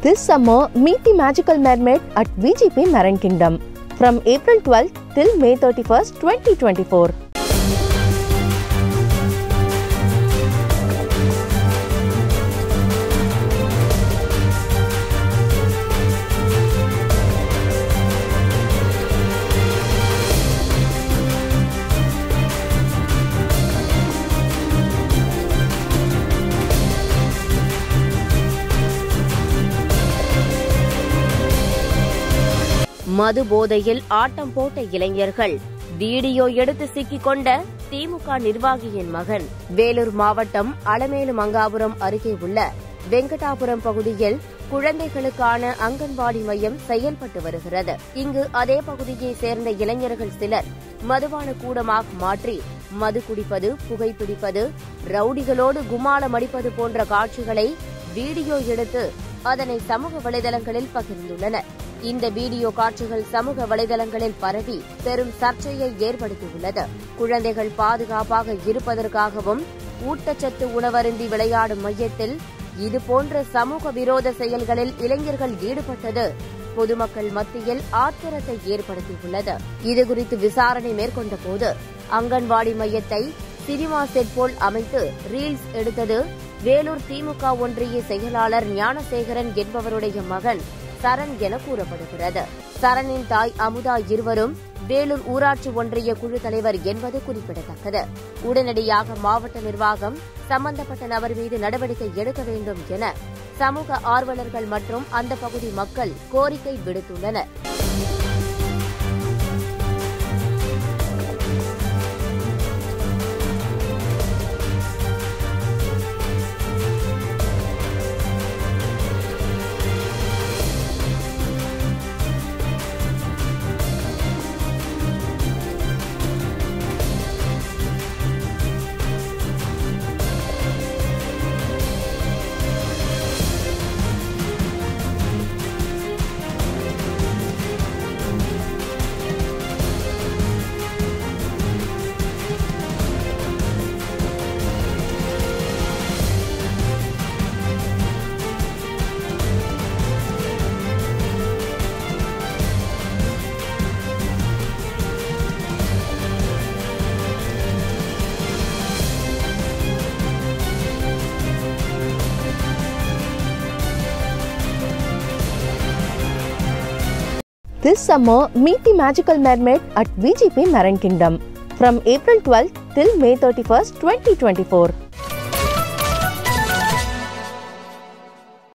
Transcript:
This summer, meet the magical mermaid at VGP Marine Kingdom from April 12th till May 31st, 2024. மது போதையில் ஆட்டம் போட்ட இளைஞர்கள் video எடுத்து சிக்கிக் கொண்ட திமுக நிர்வாகியின் மகன் வேலூர் மாவட்டம் அலமேலு மங்காபுரம் அருகே உள்ள வெங்கடாபுரம் பகுதியில் குழந்தைகளுக்கான அங்கன்வாடி மையம் செயல்பட்டு வருகிறது இங்கு அதே பகுதியைச் சேர்ந்த இளைஞர்கள் சிலர் மதுபான கூடமாக மாற்றி மது குடிப்பது புகைப்பிடிப்பது ரவுடிகளோடு கும்மாளம் அடிப்பது போன்ற காட்சிகளை வீடியோ எடுத்து அதனை சமூக வலைதளங்களில் பகிர்ந்துள்ளனர் இந்த வீடியோ காட்சிகள் சமூக வலைதளங்களில் பரவி பெரும் சர்ச்சையை ஏற்படுத்தியுள்ளது குழந்தைகள் பாதுகாப்பாக இருப்பதற்காகவும் ஊட்டச்சத்து உணவருந்தி விளையாடும் மையத்தில் இதுபோன்ற சமூக விரோத செயல்களில் இளைஞர்கள் ஈடுபட்டது பொதுமக்கள் மத்தியில் ஆத்திரத்தை ஏற்படுத்தியுள்ளது இதுகுறித்து விசாரணை மேற்கொண்ட போது அங்கன்வாடி மையத்தை சினிமா செட் போல் அமைத்து ரீல்ஸ் எடுத்தது வேலூர் திமுக ஒன்றிய செயலாளர் ஞானசேகரன் என்பவருடைய மகன் சரண் என கூறப்படுகிறது சரணின் தாய் அமுதா இருவரும் வேலூர் ஊராட்சி ஒன்றிய குழு தலைவர் என்பது குறிப்பிடத்தக்கது உடனடியாக மாவட்ட நிர்வாகம் சம்பந்தப்பட்ட நபர் மீது நடவடிக்கை எடுக்க வேண்டும் என சமூக ஆர்வலர்கள் மற்றும் அந்த பகுதி மக்கள் கோரிக்கை விடுத்துள்ளனர் This summer, meet the magical mermaid at VGP Marine Kingdom from April 12th till May 31st, 2024.